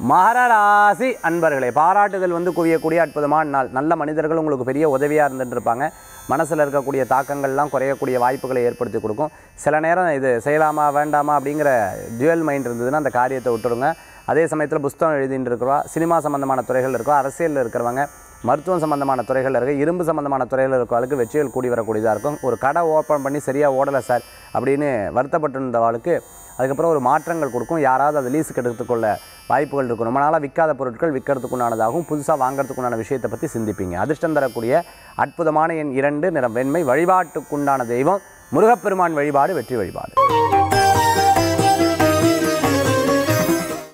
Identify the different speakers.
Speaker 1: மகர ராசி அன்பர்களே பாராட்டுதல் வந்து குவியக்கூடிய அற்புதமான நாள் நல்ல மனிதர்கள் உங்களுக்கு பெரிய உதவியாக இருந்துட்டு இருப்பாங்க மனசில் இருக்கக்கூடிய தாக்கங்கள்லாம் குறையக்கூடிய வாய்ப்புகளை ஏற்படுத்தி கொடுக்கும் சில நேரம் இது செய்யலாமா வேண்டாமா அப்படிங்கிற ஜுவல் மைண்ட் இருந்ததுன்னா அந்த காரியத்தை விட்டுருங்க அதே சமயத்தில் புஸ்தகம் எழுதிட்டு இருக்கிறவா சினிமா சம்பந்தமான துறைகள் இருக்கோ அரசியலில் இருக்கிறவங்க மருத்துவம் சம்பந்தமான துறைகள் இருக்குது இரும்பு சம்பந்தமான துறையில் இருக்கிறவங்களுக்கு வெற்றிகள் கூடி வரக்கூடியதாக இருக்கும் ஒரு கடை ஓப்பன் பண்ணி சரியாக ஓடலை சார் அப்படின்னு வருத்தப்பட்டு இருந்தவாளுக்கு அதுக்கப்புறம் ஒரு மாற்றங்கள் கொடுக்கும் யாராவது அதை லீஸுக்கு எடுத்துக்கொள்ள வாய்ப்புகள் இருக்கும் ரொம்ப நாளாக விற்காத பொருட்கள் விற்கிறதுக்குண்டானதாகவும் புதுசாக வாங்குறதுக்குண்டான விஷயத்தை பற்றி சிந்திப்பீங்க அதிர்ஷ்டம் தரக்கூடிய அற்புதமான எண் இரண்டு நிறம் வெண்மை வழிபாட்டுக்குண்டான தெய்வம் முருகப்பெருமான் வழிபாடு வெற்றி வழிபாடு